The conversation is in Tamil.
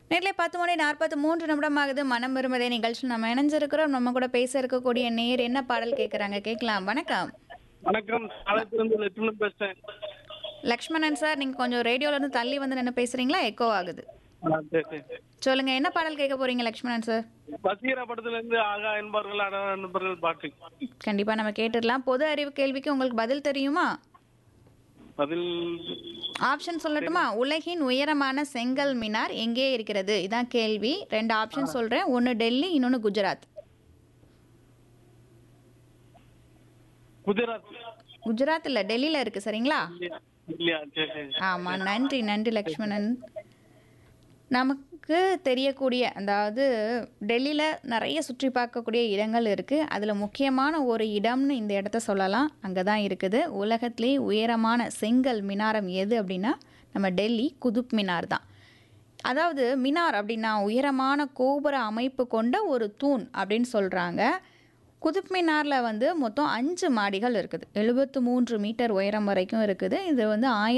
நேரிலே பத்து மணி நாற்பத்தி மூன்று நிமிடம் ஆகுது மனம் விரும்பதே நிகழ்ச்சியில் நம்ம இணைஞ்சிருக்கிறோம் நம்ம கூட பேச இருக்கக்கூடிய நேர் என்ன பாடல் கேட்குறாங்க கேட்கலாம் வணக்கம் வணக்கம் காலத்திலிருந்து லட்சுமணன் பேசுறேன் லக்ஷ்மணன் சார் நீங்கள் கொஞ்சம் ரேடியோல இருந்து தள்ளி வந்து நின்று பேசுறீங்களா எக்கோ ஆகுது ஆ, சரி, சரி. சொல்லுங்க என்ன பாடல் கேட்க போறீங்க லக்ஷ்மணன் சார் பசீரா படத்துல இருந்து ஆகா என்பவர்கள் அட என்பவர்கள் பாட்டு கண்டிப்பா நம்ம கேட்டுடலாம் பொது அறிவு கேள்விக்கு உங்களுக்கு பதில் தெரியுமா பதில் ஆப்ஷன் சொல்லட்டுமா உலகின் உயரமான செங்கல் மினார் எங்கே இருக்கிறது இதான் கேள்வி ரெண்டு ஆப்ஷன் சொல்றேன் ஒன்னு டெல்லி இன்னொன்னு குஜராத் குஜராத் குஜராத் இல்ல டெல்லியில இருக்கு சரிங்களா இல்லையா? இல்லையா சரி சரி ஆமா நன்றி நன்றி லக்ஷ்மணன் நமக்கு தெரியக்கூடிய அதாவது டெல்லியில் நிறைய சுற்றி பார்க்கக்கூடிய இடங்கள் இருக்குது அதில் முக்கியமான ஒரு இடம்னு இந்த இடத்த சொல்லலாம் அங்கே தான் இருக்குது உலகத்திலே உயரமான செங்கல் மினாரம் எது அப்படின்னா நம்ம டெல்லி குதுப் மினார் தான் அதாவது மினார் அப்படின்னா உயரமான கோபுர அமைப்பு கொண்ட ஒரு தூண் அப்படின்னு சொல்கிறாங்க குதுப் மினாரில் வந்து மொத்தம் அஞ்சு மாடிகள் இருக்குது எழுபத்து மூன்று மீட்டர் உயரம் வரைக்கும் இருக்குது இது வந்து ஆயிரம்